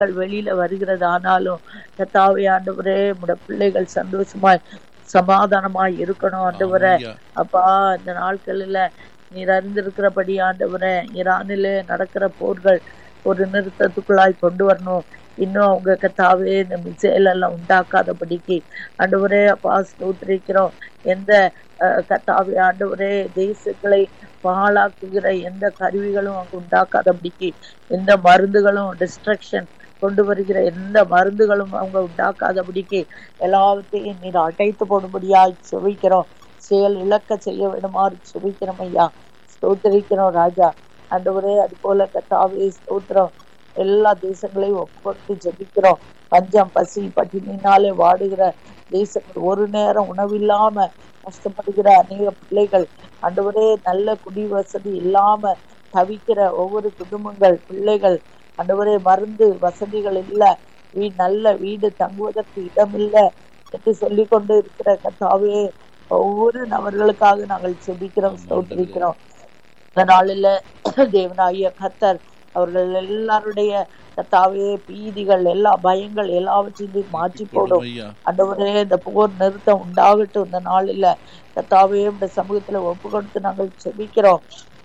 மக்கள் வெளியில வருகிறது ஆனாலும் கத்தாவே ஆண்டவரே உடைய பிள்ளைகள் சந்தோஷமாய் சமாதானமாய் இருக்கணும் ஆண்டவரே ஐயா. அப்பா இந்த நாட்களில் நீர் அறிந்திருக்கிறபடி ஆண்டவரே ஈரானிலே நடக்கிற போர்கள் ஒரு நிறுத்தத்துக்குள்ளாய் கொண்டு வரணும் இன்னும் அவங்க கத்தாவே இந்த மிசைல் எல்லாம் உண்டாக்காதபடிக்கு ஆண்டவரே அப்பா ஸ்தோத்திரிக்கிறோம் எந்த அஹ், கத்தாவே ஆண்டவரே தேசங்களை பாழாக்குகிற எந்த கருவிகளும் அங்கு உண்டாக்காதபடிக்கு எந்த மருந்துகளும் டிஸ்ட்ரக்ஷன் கொண்டு வருகிற எந்த மருந்துகளும் அவங்க உண்டாக்காதபடிக்கு எல்லாவற்றையும் நீர் அடைத்து போடும்படியாய் செவிக்கிறோம் செயல் இழக்க செய்ய வேண்டுமாறு செவிக்கிறோம் ஐயா ஸ்தோத்திரிக்கிறோம் ராஜா ஆண்டவரே அது போல கத்தாவே ஸ்தோத்திரம் எல்லா தேசங்களையும் ஒப்புக்கொடுத்து ஜெபிக்கிறோம் பஞ்சம் பசி பட்டினினாலே வாடுகிற தேசங்கள் ஒரு நேரம் உணவில்லாம கஷ்டப்படுகிற அநேக பிள்ளைகள் ஆண்டவரே நல்ல குடி வசதி இல்லாம தவிக்கிற ஒவ்வொரு குடும்பங்கள் பிள்ளைகள் ஆண்டவரே மருந்து வசதிகள் இல்ல வீ நல்ல வீடு தங்குவதற்கு இடம் இல்லை என்று சொல்லி கொண்டு இருக்கிற கத்தாவே ஒவ்வொரு நபர்களுக்காக நாங்கள் செபிக்கிறோம் ஸ்தோத்திரிக்கிறோம் இந்த நாளில் தேவனாகிய கத்தர் அவர்கள் எல்லாருடைய கத்தாவே பீதிகள் எல்லா பயங்கள் எல்லாவற்றையும் மாற்றி போடும் ஐயா ஆண்டவரே இந்த போர் நிறுத்தம் உண்டாகட்டும் இந்த நாளில் கத்தாவே இந்த சமூகத்துல ஒப்பு கொடுத்து நாங்கள் செபிக்கிறோம்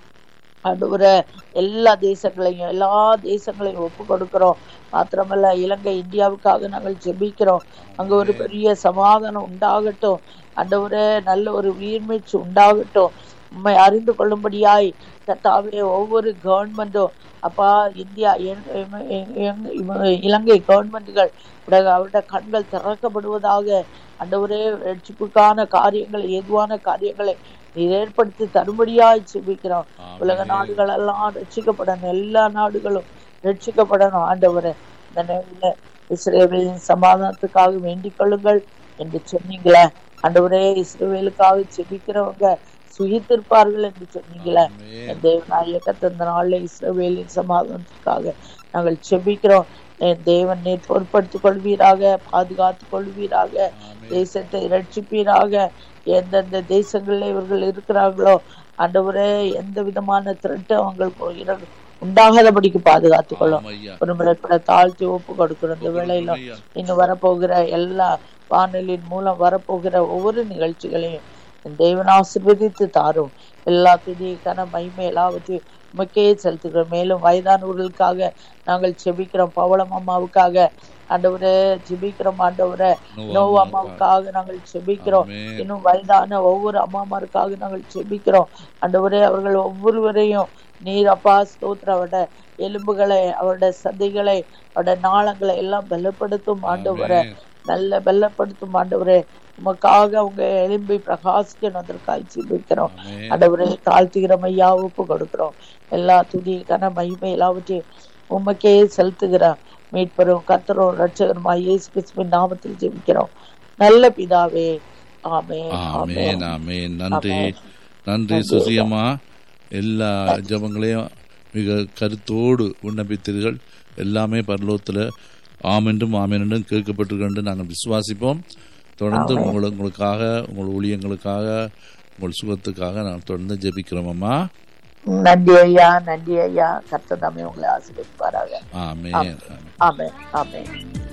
ஆண்டவரே எல்லா தேசங்களையும் எல்லா தேசங்களையும் ஒப்பு கொடுக்கிறோம் மாத்திரமல்ல இலங்கை இந்தியாவுக்காக நாங்கள் ஜெபிக்கிறோம் அங்க ஒரு பெரிய சமாதானம் உண்டாகட்டும் ஆண்டவரே நல்ல ஒரு உயிர்மீச்சு உண்டாகட்டும் உண்மை அறிந்து கொள்ளும்படியாய் கர்த்தாவே ஒவ்வொரு கவர்மெண்ட்டும் அப்பா இந்தியா எங்க- எங்க- எங்க- எங்க- இலங்கை கவர்மெண்ட்டுகள் அவருடைய கண்கள் திறக்கப்படுவதாக ஆண்டவரே ரட்சிப்புக்கான காரியங்களை ஏதுவான காரியங்களை நீர் ஏற்படுத்தி தரும்படியாய் செபிக்கிறோம் உலக நாடுகள் எல்லாம் ரட்சிக்கப்படணும் எல்லா நாடுகளும் ரட்சிக்கப்படணும் ஆண்டவரே இந்த நேரில் இஸ்ரேலின் சமாதானத்துக்காக வேண்டிக் கொள்ளுங்கள் என்று சொன்னீங்களே ஆண்டவரே இஸ்ரேலுக்காக செபிக்கிறவங்க சுகித்திருப்பார்கள் என்று சொன்னீங்களே என் தேவனாய கத்த நாளில் இஸ்ரவேலின் சமாதானத்துக்காக நாங்கள் செபிக்கிறோம் என் தேவன் நீர் பொறுப்படுத்திக் கொள்வீராக பாதுகாத்துக் கொள்வீராக தேசத்தை ரட்சிப்பீராக எந்தெந்த தேசங்களில் இவர்கள் இருக்கிறார்களோ ஆண்டவரே எந்த விதமான திருட்டு அவங்களுக்கு இர- உண்டாகாதபடிக்கு பாதுகாத்துக் கொள்ளும் ஐயா ஒரு முறை கூட தாழ்த்தி ஒப்பு கொடுக்கிறோம் இந்த வேளையில ஐயா. இன்னும் வரப்போகிற எல்லா வானொலியின் மூலம் வரப்போகிற ஒவ்வொரு நிகழ்ச்சிகளையும் என் தேவன் ஆசீர்வதித்து தாரும் எல்லா துதிக்கான மகிமை எல்லாவற்றையும் உமக்கே செலுத்துகிறோம் மேலும் வயதானவர்களுக்காக நாங்கள் செபிக்கிறோம் பவளம் அம்மாவுக்காக ஆண்டவரே ஜெபிக்கிறோம் ஆண்டவரே நோவா அம்மாவுக்காக நாங்கள் செபிக்கிறோம் ஆமென். இன்னும் வயதான ஒவ்வொரு அம்மாமாருக்காக நாங்கள் செபிக்கிறோம் ஆண்டவரே அவர்கள் ஒவ்வொருவரையும் நீர் அப்பா ஸ்தோத்திர அவருடைய எலும்புகளை அவருடைய சதைகளை அவருடைய நாளங்களை எல்லாம் பலப்படுத்தும் ஆண்டவரே ஆமென். நல்ல பலப்படுத்தும் ஆண்டவரே உமக்காக அவங்க எலும்பை பிரகாசிக்கணும் அதற்காக செபிக்கிறோம் ஆமென். ஆண்டவரே தாழ்த்துகிற மையா ஒப்பு கொடுக்கிறோம் எல்லா துதி கன மகிமை எல்லாவற்றையும் உமக்கே செலுத்துகிறோம் மீட்பரும் கத்தரும் ரட்சகருமா இயேசு கிறிஸ்துவின் நாமத்தில் ஜெபிக்கிறோம் நல்ல பிதாவே ஆமென் ஆமேன் ஆமேன் நன்றி ஆமென். நன்றி சுசியம்மா எல்லா ஜபங்களையும் மிக கருத்தோடு விண்ணப்பித்தீர்கள் எல்லாமே பரலோகத்தில் ஆமென்றும் ஆமென்றும் கேட்கப்பட்டிருக்கின்ற நாங்கள் விசுவாசிப்போம் தொடர்ந்து உங்களை உங்களுக்காக உங்கள் ஊழியங்களுக்காக உங்கள் சுகத்துக்காக நான் தொடர்ந்து ஜெபிக்கிறோம் அம்மா நன்றி ஐயா நன்றி ஐயா கர்த்ததாமே உங்களை ஆசீர்வதிப்பாராக ஆமேன் ஆமென் ஆமென் ஆமென்